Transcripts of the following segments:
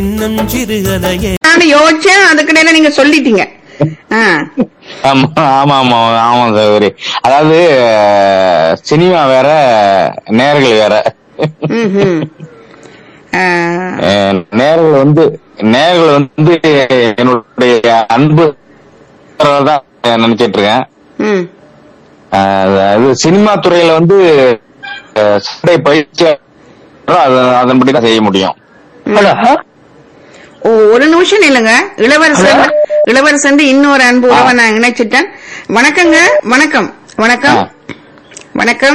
இன்னும் சிறுகதையே நான் யோசிச்சேன் அதுக்கிடையில நீங்க சொல்லிட்டீங்க ஆ. ஆமா ஆமா ஆமா ஆமா சகோதரி அதாவது அஹ், சினிமா வேற நேர்கள் வேற ம்ஹும். ஆ. அஹ், நேர்கள் வந்து நேர்கள் வந்து என்னுடைய அன்பு தான் நினைச்சிட்டு இருக்கேன் ம். அஹ், அது சினிமா துறையில வந்து அஹ், சண்டை பயிற்சி அது- அதன்படி தான் செய்ய முடியும் ஹலோ ஓ ஒரு நிமிஷம் இல்லைங்க இளவரசன் ஹலோ? இளவரசன் இன்னொரு அன்பு உறவை நான் இணைச்சிட்டேன் வணக்கங்க வணக்கம் வணக்கம் ஆ. வணக்கம்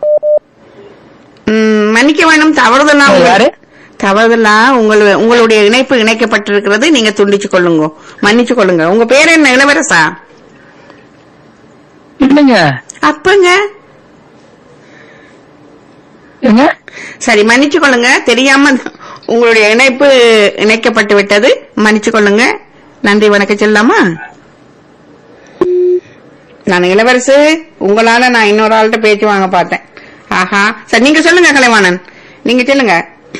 ம், மன்னிக்க வேணும் தவறுதலா உங்க- யாரு? தவறுதலா உங்கள் உங்களுடைய இணைப்பு இணைக்கப்பட்டிருக்கிறது நீங்க துண்டிச்சு கொள்ளுங்க மன்னிச்சு கொள்ளுங்க உங்க பேர் என்ன இளவரசா இல்லைங்க அப்பங்க என்ன சரி மன்னிச்சு கொள்ளுங்க தெரியாம உங்களுடைய இணைப்பு இணைக்கப்பட்டு விட்டது மன்னிச்சு கொள்ளுங்க நன்றி வணக்கம் சொல்லலாமா நான் இளவரசு உங்களால நான் இன்னொரு ஆள்கிட்ட பேச்சு வாங்க பார்த்தேன் ஆஹா சரி நீங்க சொல்லுங்க கலைவாணன் நீங்க சொல்லுங்க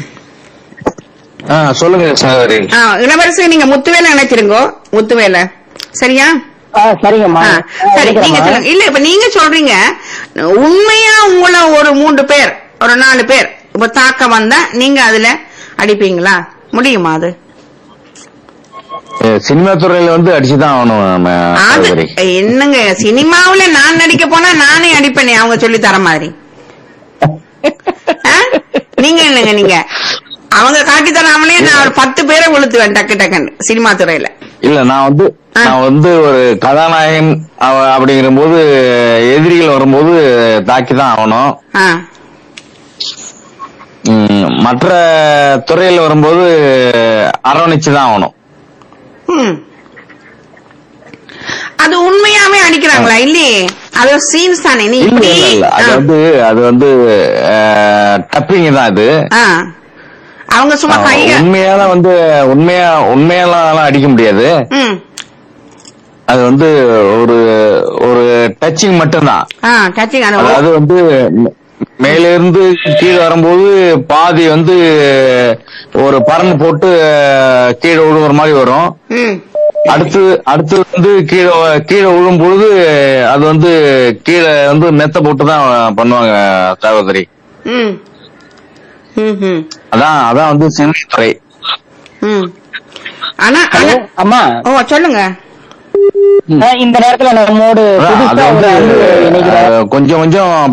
ஆ, சொல்லுங்க சகோதரி ஆ, இளவரசு நீங்க முத்துவேலை நினைச்சிருங்கோ முத்துவேலை சரியா ஆ சரிங்கம்மா ஆ, சரி நீங்க சொல்லுங்க இல்ல இப்ப நீங்க சொல்றீங்க உண்மையா உங்கள ஒரு மூன்று பேர் ஒரு நாலு பேர் இப்ப தாக்க வந்தா நீங்க அதுல அடிப்பீங்களா முடியுமா அது அஹ், சினிமா துறையில வந்து அடிச்சுதான் ஆகணும் நம்ம அது சகோதரி என்னங்க சினிமாவுல நான் நடிக்க போனா நானே அடிப்பேனே அவங்க சொல்லி தர மாதிரி ஆ? நீங்க என்னங்க நீங்க அவங்க காட்டி தராமலே நான் ஒரு பத்து பேரை உளுத்துவேன் டக்கு டக்குன்னு சினிமா துறையில இல்ல நான் வந்து ஆ. நான் வந்து ஒரு கதாநாயகன் அவ- அப்படிங்கிற போது எதிரிகள் வரும்போது தாக்கி தான் ஆகணும் ஆ. ம், மற்ற துறையில வரும்போது அரவணைச்சு தான் ஆகணும் ம். அது உண்மையாவே அடிக்கிறாங்களா இல்லையே அது சீன்ஸ் தானே நீ இல்ல இப்படி இல்ல இல்ல அது ஆ. வந்து அது வந்து டப்பிங் தான் அது ஆ. அவங்க சும்மா கைய உண்மையால வந்து உண்மையா உண்மையாலாம் அடிக்க முடியாது ம். அது வந்து ஒரு ஒரு டச்சிங் மட்டும்தான் ஆ டச்சிங் அது அதாவது வந்து மே- மேல இருந்து கீழே வரும்போது பாதி வந்து ஒரு பறந்து போட்டு அஹ், கீழே விழுவுற மாதிரி வரும் ம். அடுத்து அடுத்து வந்து கீழே கீழே விழும் பொழுது அது வந்து கீழே வந்து மெத்த போட்டு தான் பண்ணுவாங்க சகோதரி ம். ம், ம், அதான் அதான் வந்து சினித்துறை ம். ஆனா ஹலோ ஆனா அம்மா ஓ சொல்லுங்க ஆ, இந்த நேரத்துல நம்மோடு அதான் அது புதுசா ஒரு வந்து அன்பு இணைகிறார் அஹ், கொஞ்சம் கொஞ்சம்